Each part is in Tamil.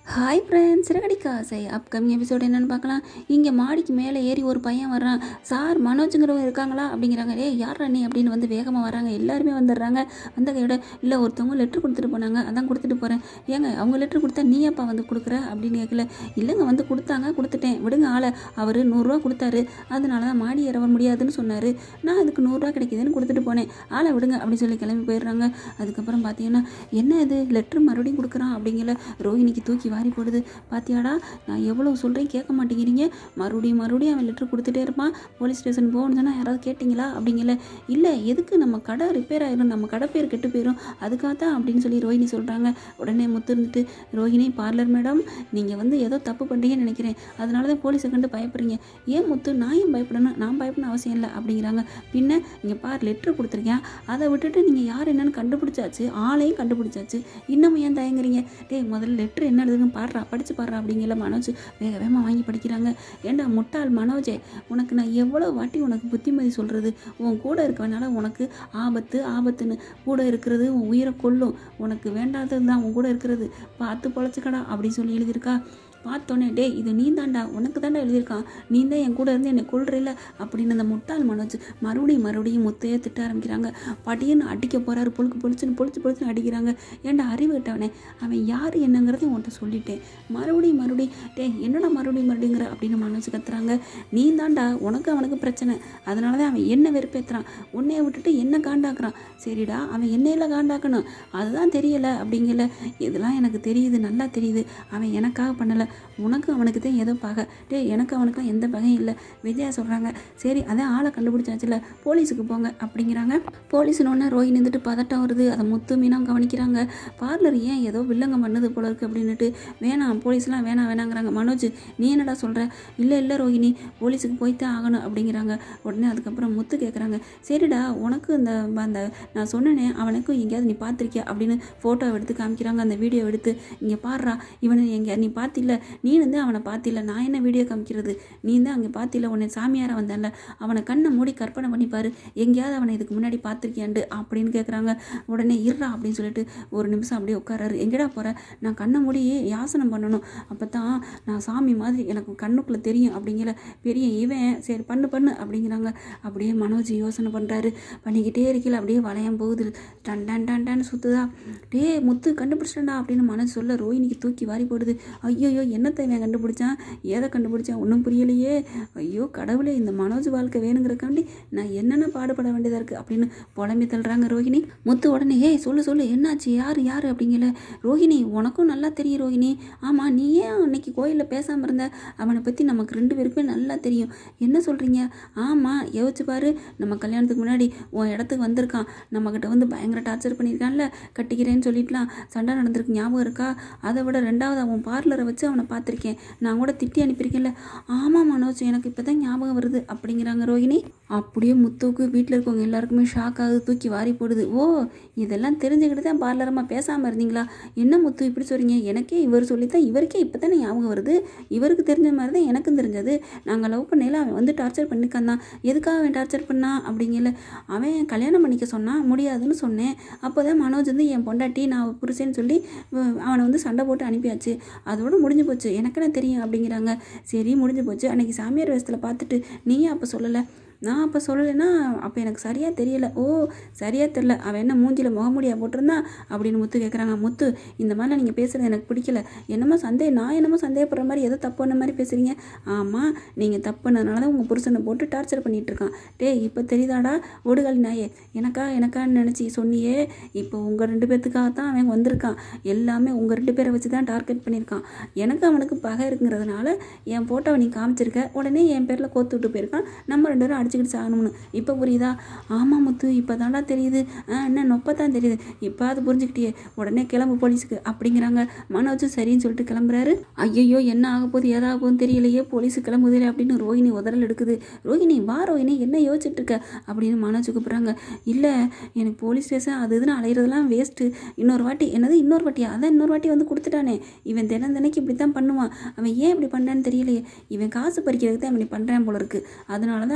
ஹாய் ஃப்ரெண்ட்ஸ் சிறகடிக்க ஆசை அப்கமிங் எபிசோட் என்னென்னு பார்க்கலாம் இங்கே மாடிக்கு மேலே ஏறி ஒரு பையன் வர்றான் சார் மனோஜுங்கிறவங்க இருக்காங்களா அப்படிங்கிறாங்க ஏ யார் நீ அப்படின்னு வந்து வேகமாக வராங்க எல்லாருமே வந்துடுறாங்க வந்த கையோட இல்லை ஒருத்தவங்க லெட்ரு கொடுத்துட்டு போனாங்க அதான் கொடுத்துட்டு போகிறேன் ஏங்க அவங்க லெட்ரு கொடுத்தா நீ அப்பா வந்து கொடுக்குற அப்படின்னு கேட்கல இல்லைங்க வந்து கொடுத்தாங்க கொடுத்துட்டேன் விடுங்க ஆளை அவர் நூறுரூவா கொடுத்தாரு அதனால தான் மாடி ஏற முடியாதுன்னு சொன்னார் நான் அதுக்கு நூறுரூவா கிடைக்குதுன்னு கொடுத்துட்டு போனேன் ஆளை விடுங்க அப்படின்னு சொல்லி கிளம்பி போயிடுறாங்க அதுக்கப்புறம் பார்த்தீங்கன்னா என்ன இது லெட்ரு மறுபடியும் கொடுக்குறான் அப்படிங்கிற ரோஹிணிக்கு தூக்கி வாரி போடுது பாத்தியாடா நான் எவ்வளோ சொல்கிறேன் கேட்க மாட்டேங்கிறீங்க மறுபடியும் மறுபடியும் அவன் லெட்ரு கொடுத்துட்டே இருப்பான் போலீஸ் ஸ்டேஷன் போகணும்னு சொன்னால் யாராவது கேட்டிங்களா அப்படிங்கல இல்லை எதுக்கு நம்ம கடை ரிப்பேர் ஆயிரும் நம்ம கடை பேர் கெட்டு போயிடும் அதுக்காக தான் அப்படின்னு சொல்லி ரோஹிணி சொல்கிறாங்க உடனே முத்து இருந்துட்டு ரோஹிணி பார்லர் மேடம் நீங்கள் வந்து ஏதோ தப்பு பண்ணுறீங்கன்னு நினைக்கிறேன் அதனால தான் போலீஸை கண்டு பயப்படுறீங்க ஏன் முத்து நான் ஏன் பயப்படணும் நான் பயப்படணும் அவசியம் இல்லை அப்படிங்கிறாங்க பின்ன இங்கே பார் லெட்ரு கொடுத்துருக்கேன் அதை விட்டுட்டு நீங்கள் யார் என்னன்னு கண்டுபிடிச்சாச்சு ஆளையும் கண்டுபிடிச்சாச்சு இன்னமும் ஏன் தயங்குறீங்க டேய் முதல்ல லெட்ரு என்ன எழுதுன்னு பாடுறா படிச்சு பாடுறா அப்படிங்கிற மனோஜ் வேக வேகமாக வாங்கி படிக்கிறாங்க ஏண்டா முட்டாள் மனோஜே உனக்கு நான் எவ்வளோ வாட்டி உனக்கு புத்திமதி சொல்கிறது உன் கூட இருக்கவனால உனக்கு ஆபத்து ஆபத்துன்னு கூட இருக்கிறது உன் உயிரை கொல்லும் உனக்கு வேண்டாதது தான் உன் கூட இருக்கிறது பார்த்து பொழைச்சிக்கடா அப்படின்னு சொல்லி எழுதியிருக்கா பார்த்தோன்னே டேய் இது நீ தாண்டா உனக்கு தாண்டா எழுதியிருக்கான் நீ தான் என் கூட இருந்து என்னை கொள்றல அப்படின்னு அந்த முட்டாள் மனோஜ் மறுபடியும் மறுபடியும் முத்தையே திட்ட ஆரம்பிக்கிறாங்க படின்னு அடிக்க போகிறாரு பொழுக்கு பொழிச்சுன்னு பொழிச்சு பொழிச்சுன்னு அடிக்கிறாங்க ஏன்டா அறிவு விட்டவனே அவன் யார் என்னங்கிறதையும் உன்ட்ட சொல்லிட்டேன் மறுபடியும் மறுபடியும் டேய் என்னடா மறுபடியும் மறுபடிங்கிற அப்படின்னு மனோஜ் கத்துறாங்க நீ தாண்டா உனக்கு அவனுக்கு பிரச்சனை அதனால தான் அவன் என்ன வெறுப்பேற்றுறான் உன்னைய விட்டுட்டு என்ன காண்டாக்குறான் சரிடா அவன் என்னையில காண்டாக்கணும் அதுதான் தெரியல அப்படிங்கல இதெல்லாம் எனக்கு தெரியுது நல்லா தெரியுது அவன் எனக்காக பண்ணலை உனக்கு அவனுக்கு தான் ஏதோ பகை டேய் எனக்கு அவனுக்கும் எந்த பகையும் இல்லை விஜயா சொல்கிறாங்க சரி அதான் ஆளை கண்டுபிடிச்சாச்சுல போலீஸுக்கு போங்க அப்படிங்கிறாங்க போலீஸ்னோடனே ரோஹினி இருந்துட்டு பதட்டம் வருது அதை முத்து மீனாக கவனிக்கிறாங்க பார்லர் ஏன் ஏதோ வில்லங்க பண்ணுது போல இருக்கு அப்படின்னுட்டு வேணாம் போலீஸ்லாம் வேணாம் வேணாங்கிறாங்க மனோஜ் நீ என்னடா சொல்கிற இல்லை இல்லை ரோஹினி போலீஸுக்கு போய்த்தான் ஆகணும் அப்படிங்கிறாங்க உடனே அதுக்கப்புறம் முத்து கேட்குறாங்க சரிடா உனக்கு இந்த அந்த நான் சொன்னேனே அவனுக்கும் எங்கேயாவது நீ பார்த்துருக்கியா அப்படின்னு ஃபோட்டோ எடுத்து காமிக்கிறாங்க அந்த வீடியோ எடுத்து இங்கே பாடுறா இவனை எங்கே நீ பார்த்தில்ல நீ வந்து அவனை பார்த்தில்ல நான் என்ன வீடியோ காமிக்கிறது நீ தான் அங்கே பார்த்தில்ல உன்னை சாமியாராக வந்தான்ல அவனை கண்ணை மூடி கற்பனை பண்ணிப்பாரு எங்கேயாவது அவனை இதுக்கு முன்னாடி பார்த்துருக்கியாண்டு அப்படின்னு கேட்குறாங்க உடனே இருறா அப்படின்னு சொல்லிட்டு ஒரு நிமிஷம் அப்படியே உட்காராரு எங்கடா போகிற நான் கண்ணை மூடி யாசனம் பண்ணணும் அப்போ தான் நான் சாமி மாதிரி எனக்கு கண்ணுக்குள்ளே தெரியும் அப்படிங்கிற பெரிய இவன் சரி பண்ணு பண்ணு அப்படிங்கிறாங்க அப்படியே மனோஜ் யோசனை பண்ணுறாரு பண்ணிக்கிட்டே இருக்கல அப்படியே வளையம் போகுது டன் டன் டன் டன் சுற்றுதா டே முத்து கண்டுபிடிச்சிட்டா அப்படின்னு மனோஜ் சொல்ல ரோஹினிக்கு தூக்கி வாரி போடுது ஐயோயோ என்னத்தை இவன் கண்டுபிடிச்சான் ஏதை கண்டுபிடிச்சான் ஒன்றும் புரியலையே ஐயோ கடவுளே இந்த மனோஜ் வாழ்க்கை வேணுங்கிறக்காண்டி நான் என்னென்ன பாடுபட வேண்டியதாக இருக்குது அப்படின்னு புலம்பி தள்ளுறாங்க ரோஹிணி முத்து உடனே ஏய் சொல்லு சொல்லு என்னாச்சு யார் யார் அப்படிங்கல ரோஹிணி உனக்கும் நல்லா தெரியும் ரோஹிணி ஆமாம் நீ ஏன் அன்னைக்கு கோயிலில் பேசாமல் இருந்த அவனை பற்றி நமக்கு ரெண்டு பேருக்குமே நல்லா தெரியும் என்ன சொல்கிறீங்க ஆமாம் யோசிச்சு பாரு நம்ம கல்யாணத்துக்கு முன்னாடி உன் இடத்துக்கு வந்திருக்கான் நம்மக்கிட்ட வந்து பயங்கர டார்ச்சர் பண்ணியிருக்கான்ல கட்டிக்கிறேன்னு சொல்லிட்டுலாம் சண்டை நடந்திருக்கு ஞாபகம் இருக்கா அதை விட ரெண்டாவது அவன் பார்லரை வச்சு அவனை பார்த்துருக்கேன் நான் கூட திட்டி அனுப்பியிருக்கேன்ல ஆமாம் மனோஜ் எனக்கு இப்போ தான் ஞாபகம் வருது அப்படிங்கிறாங்க ரோஹிணி அப்படியே முத்துவுக்கு வீட்டில் இருக்கவங்க எல்லாருக்குமே ஷாக் ஆகுது தூக்கி வாரி போடுது ஓ இதெல்லாம் தெரிஞ்சுக்கிட்டு தான் பார்லரமாக பேசாமல் இருந்தீங்களா என்ன முத்து இப்படி சொல்கிறீங்க எனக்கே இவர் சொல்லி தான் இவருக்கே இப்போ தானே ஞாபகம் வருது இவருக்கு தெரிஞ்ச மாதிரி தான் எனக்கும் தெரிஞ்சது நாங்கள் லவ் பண்ணையில் அவன் வந்து டார்ச்சர் பண்ணிக்கான் தான் எதுக்காக அவன் டார்ச்சர் பண்ணான் அப்படிங்கல அவன் கல்யாணம் பண்ணிக்க சொன்னான் முடியாதுன்னு சொன்னேன் அப்போ தான் மனோஜ் வந்து என் பொண்டாட்டி நான் புருஷன்னு சொல்லி அஹ், அவனை வந்து சண்டை போட்டு அனுப்பியாச்சு அதோட முடிஞ்சு போச்சு எனக்குன்னு தெரியும் அப்படிங்கிறாங்க சரி முடிஞ்சு போச்சு அன்னைக்கு சாமியார் வேஷத்தில் பார்த்துட்டு நீ அப்போ சொல்லலை நான் அப்போ சொல்லலைன்னா அப்போ எனக்கு சரியாக தெரியல ஓ சரியாக தெரில அவன் என்ன மூஞ்சியில் முகமுடியா போட்டிருந்தா அப்படின்னு முத்து கேட்குறாங்க முத்து இந்த மாதிரிலாம் நீங்கள் பேசுகிறது எனக்கு பிடிக்கல என்னமோ சந்தேகம் நான் என்னமோ சந்தேகப்படுற மாதிரி ஏதோ தப்பு பண்ண மாதிரி பேசுகிறீங்க ஆமாம் நீங்கள் தப்பு பண்ணதுனால தான் உங்கள் புருஷனை போட்டு டார்ச்சர் பண்ணிகிட்டு இருக்கான் டேய் இப்போ தெரியுதாடா ஓடுகாலி நாயே எனக்கா எனக்கான்னு நினச்சி சொன்னியே இப்போ உங்கள் ரெண்டு பேர்த்துக்காக தான் அவன் வந்திருக்கான் எல்லாமே உங்கள் ரெண்டு பேரை வச்சு தான் டார்கெட் பண்ணியிருக்கான் எனக்கு அவனுக்கு பகை இருக்குங்கிறதுனால என் ஃபோட்டோவை நீ காமிச்சிருக்க உடனே என் பேரில் கோத்து விட்டு போயிருக்கான் நம்ம ரெண்டு பேரும் அடிச்சுக்கிட்டு சாகணும்னு இப்போ புரியுதா ஆமாம் முத்து இப்போ தாண்டா தெரியுது ஆ என்ன நொப்ப தான் தெரியுது இப்போ அது புரிஞ்சுக்கிட்டியே உடனே கிளம்பு போலீஸுக்கு அப்படிங்கிறாங்க மனோஜும் சரின்னு சொல்லிட்டு கிளம்புறாரு ஐயையோ என்ன ஆக போகுது ஏதாக போகுதுன்னு தெரியலையே போலீஸு கிளம்புதில்லை அப்படின்னு ரோஹிணி உதறல் எடுக்குது ரோஹிணி வா ரோஹிணி என்ன யோசிச்சுட்டு இருக்க அப்படின்னு மனோஜ் கூப்பிட்றாங்க இல்லை எனக்கு போலீஸ் ஸ்டேஷன் அது இதுன்னு அலையிறதெல்லாம் வேஸ்ட்டு இன்னொரு வாட்டி என்னது இன்னொரு வாட்டியா அதான் இன்னொரு வாட்டி வந்து கொடுத்துட்டானே இவன் தினம் தினைக்கு இப்படி தான் பண்ணுவான் அவன் ஏன் இப்படி பண்ணான்னு தெரியலையே இவன் காசு பறிக்கிறதுக்கு தான் இப்படி பண்ணுறான் போல இருக்கு அதனால தான் வா போலீஸ்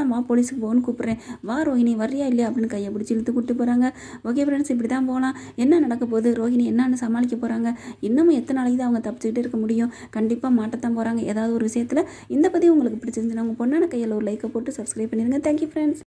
ஆஃபீஸுக்கு போகணும்னு கூப்பிட்றேன் வா ரோஹிணி வர்றியா இல்லையா அப்படின்னு கையை பிடிச்சி இழுத்து கூப்பிட்டு போகிறாங்க ஓகே ஃப்ரெண்ட்ஸ் இப்படி தான் போகலாம் என்ன நடக்க போகுது ரோஹிணி என்னன்னு சமாளிக்க போகிறாங்க இன்னமும் எத்தனை நாளைக்கு தான் அவங்க தப்பிச்சுக்கிட்டு இருக்க முடியும் கண்டிப்பாக மாட்டத்தான் போகிறாங்க ஏதாவது ஒரு விஷயத்தில் இந்த பதிவு உங்களுக்கு பிடிச்சிருந்துச்சுன்னா உங்கள் பொண்ணான கையில் ஒரு லைக்கை போட்டு சப்ஸ்கிரைப் பண்ணிடுங்க தேங்க்யூ ஃப்ரெண்ட்ஸ்